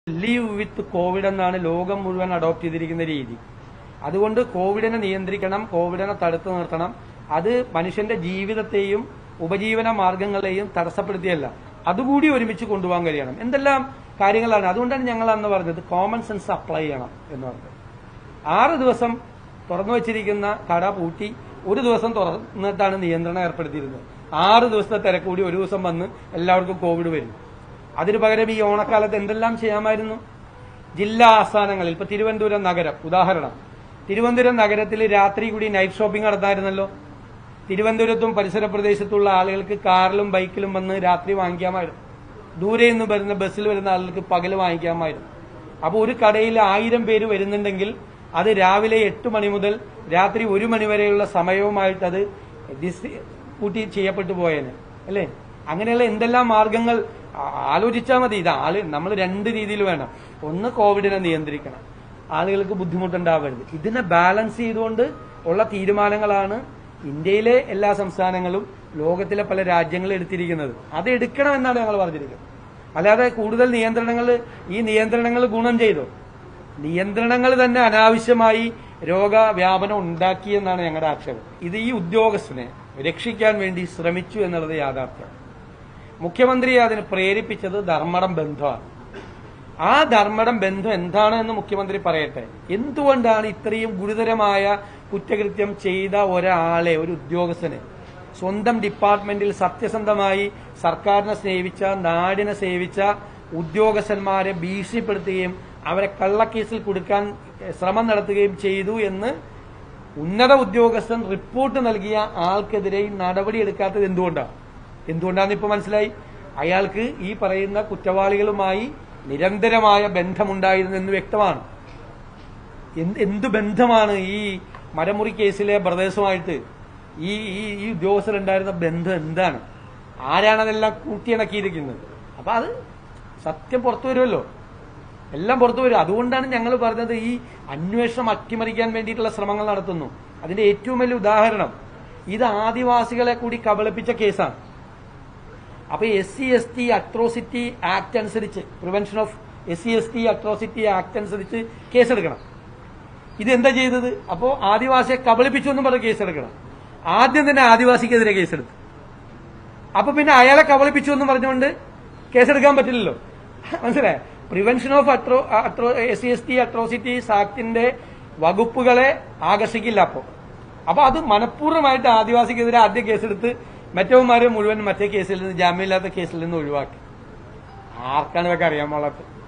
leave വിത്ത് Covid എന്നാണ് ലോകം മുഴുവൻ അഡോപ്റ്റ് ചെയ്തിരിക്കുന്ന രീതി അതുകൊണ്ട് കോവിഡിനെ നിയന്ത്രിക്കണം കോവിഡിനെ തടുത്തു നിർത്തണം അത് മനുഷ്യന്റെ ജീവിതത്തെയും ഉപജീവന മാർഗങ്ങളെയും തടസ്സപ്പെടുത്തിയല്ല അതുകൂടി ഒരുമിച്ച് കൊണ്ടുപോകാൻ കഴിയണം എന്തെല്ലാം കാര്യങ്ങളാണ് അതുകൊണ്ടാണ് ഞങ്ങൾ അന്ന് പറഞ്ഞത് കോമൺ സെൻസ് അപ്ലൈ ചെയ്യണം എന്ന് പറഞ്ഞത് ആറ് ദിവസം തുറന്നു വെച്ചിരിക്കുന്ന കട പൂട്ടി ഒരു ദിവസം തുറന്നിട്ടാണ് നിയന്ത്രണം ഏർപ്പെടുത്തിയിരുന്നത് ആറ് ദിവസത്തെ തിരക്ക് കൂടി ഒരു ദിവസം വന്ന് എല്ലാവർക്കും കോവിഡ് വരും അതിനു പകരം ഈ ഓണക്കാലത്ത് എന്തെല്ലാം ചെയ്യാമായിരുന്നു ജില്ലാ ആസ്ഥാനങ്ങളിൽ ഇപ്പൊ തിരുവനന്തപുരം നഗരം ഉദാഹരണം തിരുവനന്തപുരം നഗരത്തിൽ രാത്രി കൂടി നൈറ്റ് ഷോപ്പിംഗ് നടത്തായിരുന്നല്ലോ തിരുവനന്തപുരത്തും പരിസര പ്രദേശത്തുള്ള ആളുകൾക്ക് കാറിലും ബൈക്കിലും വന്ന് രാത്രി വാങ്ങിക്കാമായിരുന്നു ദൂരെ നിന്ന് വരുന്ന ബസ്സിൽ വരുന്ന ആളുകൾക്ക് പകൽ വാങ്ങിക്കാമായിരുന്നു അപ്പോൾ ഒരു കടയിൽ ആയിരം പേര് വരുന്നുണ്ടെങ്കിൽ അത് രാവിലെ എട്ട് മണി മുതൽ രാത്രി ഒരു മണി വരെയുള്ള സമയവുമായിട്ട് അത് ഡിസ് കൂട്ടി ചെയ്യപ്പെട്ടു പോയേനെ അല്ലേ അങ്ങനെയുള്ള എന്തെല്ലാം മാർഗങ്ങൾ ആ- ആലോചിച്ചാൽ മതി ഇത് ആള് നമ്മൾ രണ്ട് രീതിയിൽ വേണം ഒന്ന് കോവിഡിനെ നിയന്ത്രിക്കണം ആളുകൾക്ക് ബുദ്ധിമുട്ടുണ്ടാവരുത് ഇതിനെ ബാലൻസ് ചെയ്തുകൊണ്ട് ഉള്ള തീരുമാനങ്ങളാണ് ഇന്ത്യയിലെ എല്ലാ സംസ്ഥാനങ്ങളും ലോകത്തിലെ പല രാജ്യങ്ങളും എടുത്തിരിക്കുന്നത് അത് എടുക്കണമെന്നാണ് ഞങ്ങൾ പറഞ്ഞിരിക്കുന്നത് അല്ലാതെ കൂടുതൽ നിയന്ത്രണങ്ങൾ ഈ നിയന്ത്രണങ്ങൾ ഗുണം ചെയ്തോ നിയന്ത്രണങ്ങൾ തന്നെ അനാവശ്യമായി രോഗവ്യാപനം ഉണ്ടാക്കിയെന്നാണ് ഞങ്ങളുടെ ആക്ഷേപം ഇത് ഈ ഉദ്യോഗസ്ഥനെ രക്ഷിക്കാൻ വേണ്ടി ശ്രമിച്ചു എന്നുള്ളത് യാഥാർത്ഥ്യമാണ് മുഖ്യമന്ത്രി അതിന് പ്രേരിപ്പിച്ചത് ധർമ്മടം ബന്ധമാണ് ആ ധർമ്മടം ബന്ധം എന്താണ് എന്ന് മുഖ്യമന്ത്രി പറയട്ടെ എന്തുകൊണ്ടാണ് ഇത്രയും ഗുരുതരമായ കുറ്റകൃത്യം ചെയ്ത ഒരാളെ ഒരു ഉദ്യോഗസ്ഥനെ സ്വന്തം ഡിപ്പാർട്ട്മെന്റിൽ സത്യസന്ധമായി സർക്കാരിനെ സേവിച്ച നാടിനെ സേവിച്ച ഉദ്യോഗസ്ഥന്മാരെ ഭീഷണിപ്പെടുത്തുകയും അവരെ കള്ളക്കേസിൽ കൊടുക്കാൻ ശ്രമം നടത്തുകയും ചെയ്തു എന്ന് ഉന്നത ഉദ്യോഗസ്ഥൻ റിപ്പോർട്ട് നൽകിയ ആൾക്കെതിരെ ഈ നടപടിയെടുക്കാത്തത് എന്തുകൊണ്ടാണ് എന്തുകൊണ്ടാണെന്ന് ഇപ്പൊ മനസ്സിലായി അയാൾക്ക് ഈ പറയുന്ന കുറ്റവാളികളുമായി നിരന്തരമായ ബന്ധമുണ്ടായിരുന്നു എന്ന് വ്യക്തമാണ് എന്ത് എന്ത് ബന്ധമാണ് ഈ മരമുറി കേസിലെ ബ്രദേഴ്സുമായിട്ട് ഈ ഈ ഈ ഉദ്യോഗസ്ഥരുണ്ടായിരുന്ന ബന്ധം എന്താണ് ആരാണ് അതെല്ലാം കൂട്ടിയിണക്കിയിരിക്കുന്നത് അപ്പൊ അത് സത്യം പുറത്തു വരുമല്ലോ എല്ലാം പുറത്തു വരും അതുകൊണ്ടാണ് ഞങ്ങൾ പറഞ്ഞത് ഈ അന്വേഷണം അട്ടിമറിക്കാൻ വേണ്ടിയിട്ടുള്ള ശ്രമങ്ങൾ നടത്തുന്നു അതിന്റെ ഏറ്റവും വലിയ ഉദാഹരണം ഇത് ആദിവാസികളെ കൂടി കബളിപ്പിച്ച കേസാണ് അപ്പൊ S C S T atrocity act അനുസരിച്ച് prevention of S C S T atrocity act അനുസരിച്ച് കേസെടുക്കണം ഇതെന്താ ചെയ്തത് അപ്പോ ആദിവാസിയെ കബളിപ്പിച്ചു എന്നും പറഞ്ഞ് കേസെടുക്കണം ആദ്യം തന്നെ ആദിവാസിക്കെതിരെ കേസെടുത്തു അപ്പൊ പിന്നെ അയാളെ കബളിപ്പിച്ചു എന്ന് പറഞ്ഞുകൊണ്ട് കേസെടുക്കാൻ പറ്റില്ലല്ലോ മനസ്സിലായ പ്രിവെൻഷൻ ഓഫ് അട്രോ അട്രോ S C S T atrocities ആക്ടിന്റെ വകുപ്പുകളെ ആകർഷിക്കില്ല അപ്പോ അപ്പൊ അത് മനഃപൂർവ്വമായിട്ട് ആദിവാസിക്കെതിരെ ആദ്യം കേസെടുത്ത് മറ്റവന്മാരെ മുഴുവൻ മറ്റേ കേസിൽ നിന്ന് ജാമ്യമില്ലാത്ത കേസിൽ നിന്ന് ഒഴിവാക്കി ആർക്കാണ് ഇതൊക്കെ അറിയാൻ പാടാത്തത്